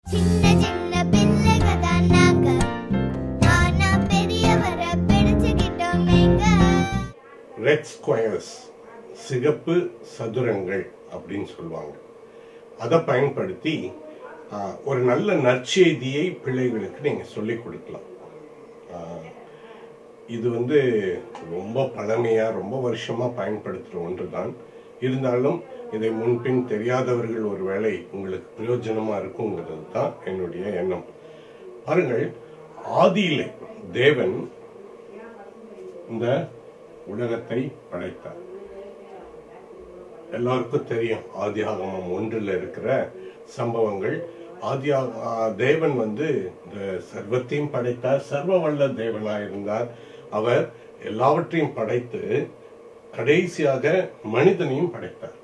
சின்ன சின்ன பிள்ளைங்க தான் நாங்க ஆனா பெரியவரை பிடிச்சுக்கிட்டோம் எங்க ரெட் ஸ்கொயர்ஸ் சிகப்பு சதுரங்கள் அப்படின்னு சொல்லுவாங்க அதை பயன்படுத்தி ஆ, ஒரு நல்ல நற்செய்தியை பிள்ளைகளுக்கு நீங்க சொல்லிக் கொடுக்கலாம் ஆ, இது வந்து ரொம்ப பழமையா ரொம்ப வருஷமா பயன்படுத்துற ஒன்றுதான் இருந்தாலும் இதை முன்பின் தெரியாதவர்கள் ஒருவேளை உங்களுக்கு பிரயோஜனமா இருக்குங்கிறது தான் என்னுடைய எண்ணம் பாருங்கள் ஆதியிலே தேவன் இந்த உலகத்தை படைத்தார் எல்லாருக்கும் தெரியும் ஆதியாகமம் ஒன்றில் இருக்கிற சம்பவங்கள் ஆதியா ஆ, தேவன் வந்து இந்த சர்வத்தையும் படைத்தார் சர்வ வல்ல தேவனாய் இருந்தார் அவர் எல்லாவற்றையும் படைத்து கடைசியாக மனிதனையும் படைத்தார்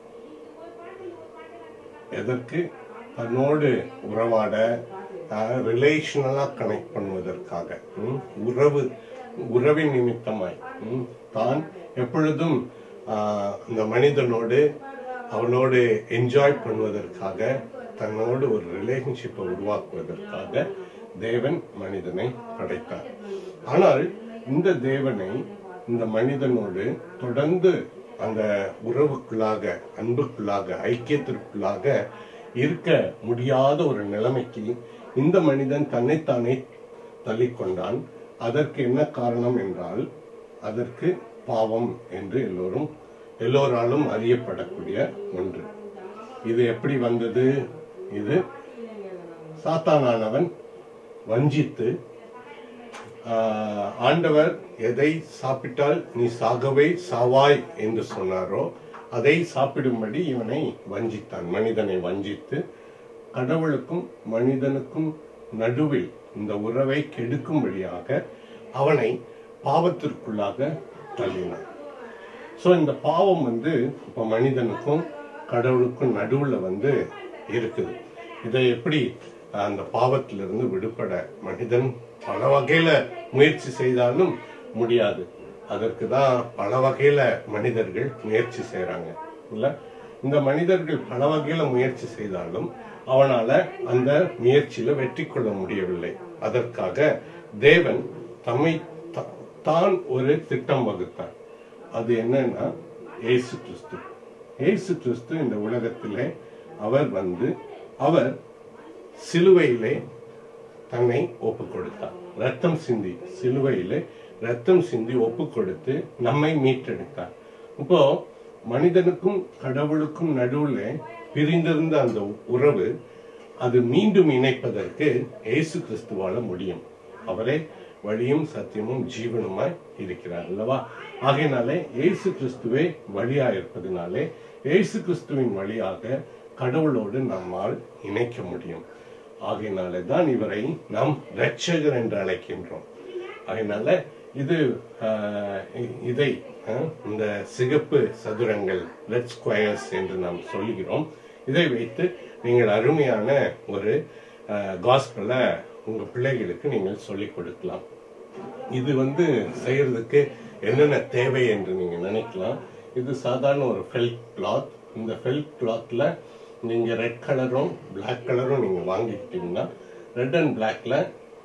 எதற்கு தன்னோடு உறவாட ரிலேஷனலா கனெக்ட் பண்ணுவதற்காக ம், உறவு உறவின் நிமித்தமாய் ம், தான் எப்பொழுதும் ஆ, அந்த மனிதனோடு அவனோடு என்ஜாய் பண்ணுவதற்காக தன்னோடு ஒரு ரிலேஷன்ஷிப்பை உருவாக்குவதற்காக தேவன் மனிதனை படைத்தார் ஆனால் இந்த தேவனை இந்த மனிதனோடு தொடர்ந்து அந்த உறவுக்குள்ளாக அன்புக்குள்ளாக ஐக்கியத்திற்குள்ளாக இருக்க முடியாத ஒரு நிலைமைக்கு இந்த மனிதன் தன்னைத்தானே தள்ளிக்கொண்டான் அதற்கு என்ன காரணம் என்றால் அதற்கு பாவம் என்று எல்லோரும் எல்லோராலும் அறியப்படக்கூடிய ஒன்று இது எப்படி வந்தது இது சாத்தானானவன் வஞ்சித்து ஆஹ், ஆண்டவர் எதை சாப்பிட்டால் நீ சாகவே சாவாய் என்று சொன்னாரோ அதை சாப்பிடும்படி இவனை வஞ்சித்தான் மனிதனை வஞ்சித்து கடவுளுக்கும் மனிதனுக்கும் நடுவில் இந்த உறவை கெடுக்கும்படியாக அவனை பாவத்திற்குள்ளாக தள்ளினான் சோ இந்த பாவம் வந்து இப்ப மனிதனுக்கும் கடவுளுக்கும் நடுவுல வந்து இருக்குது இதை எப்படி அஹ், அந்த பாவத்திலிருந்து விடுபட மனிதன் பல வகையில முயற்சி செய்தாலும் முடியாது அதற்கு தான் பல வகையில மனிதர்கள் முயற்சி செய்றாங்க இல்ல இந்த மனிதர்கள் பல வகையில முயற்சி செய்தாலும் அவனால அந்த முயற்சியில வெற்றி கொள்ள முடியவில்லை அதற்காக தேவன் தம்மை த- தான் ஒரு திட்டம் வகுத்தார் அது என்னன்னா இயேசு கிறிஸ்து இயேசு கிறிஸ்து இந்த உலகத்திலே அவர் வந்து அவர் சிலுவையிலே தன்னை ஒப்பு கொடுத்தார் ரத்தம் சிந்தி சிலுவையிலே ரத்தம் சிந்தி ஒப்பு கொடுத்து நம்மை மீட்டெடுத்தார் இப்போ மனிதனுக்கும் கடவுளுக்கும் நடுவுல பிரிந்திருந்த அந்த உறவு அது மீண்டும் இணைப்பதற்கு இயேசு கிறிஸ்துவால முடியும் அவரே வழியும் சத்தியமும் ஜீவனுமாய் இருக்கிறார் அல்லவா ஆகையினாலே இயேசு கிறிஸ்துவே வழியா இருப்பதனாலே இயேசு கிறிஸ்துவின் வழியாக கடவுளோடு நம்மால் இணைக்க முடியும் ஆகையினாலே தான் இவரை நாம் இரட்சகர் என்று அழைக்கின்றோம் அதனால இது ஆஹ், இ- இதை ஆஹ், இந்த சிகப்பு சதுரங்கள் ரெட் ஸ்கொயர்ஸ் என்று நாம் சொல்லுகிறோம் இதை வைத்து நீங்கள் அருமையான ஒரு காஸ்பலை உங்க பிள்ளைகளுக்கு நீங்கள் சொல்லிக் கொடுக்கலாம் இது வந்து செய்யறதுக்கு என்னென்ன தேவை என்று நீங்க நினைக்கலாம் இது சாதாரண ஒரு ஃபெல்ட் கிளாத் இந்த ஃபெல்ட் கிளாத்ல நீங்க ரெட் கலரும் பிளாக் கலரும் நீங்க வாங்கிக்கிட்டீங்கன்னா ரெட் அண்ட் பிளாக்ல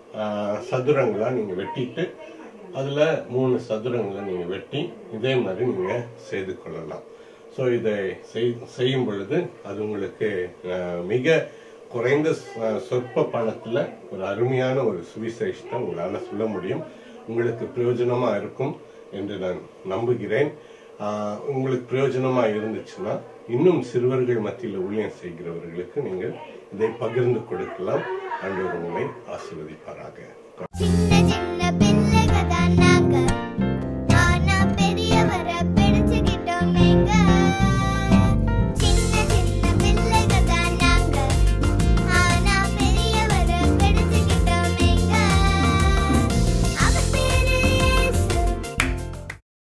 சதுரங்களா நீங்க வெட்டிட்டு அதுல மூணு சதுரங்களை நீங்க வெட்டி இதே மாதிரி நீங்க செய்து கொள்ளலாம் ஸோ இதை செய்- செய்யும் பொழுது அது உங்களுக்கு அஹ், மிக குறைந்த ச- சொற்ப பணத்துல ஒரு அருமையான ஒரு சுவிசேஷத்தை உங்களால சொல்ல முடியும் உங்களுக்கு பிரயோஜனமா இருக்கும் என்று நான் நம்புகிறேன் ஆஹ், உங்களுக்கு பிரயோஜனமா இருந்துச்சுன்னா இன்னும் சிறுவர்கள் மத்தியில் ஊழியம் செய்கிறவர்களுக்கு நீங்கள் இதை பகிர்ந்து கொடுக்கலாம் ஆண்டவர் உங்களை ஆசீர்வதிப்பாராக சின்ன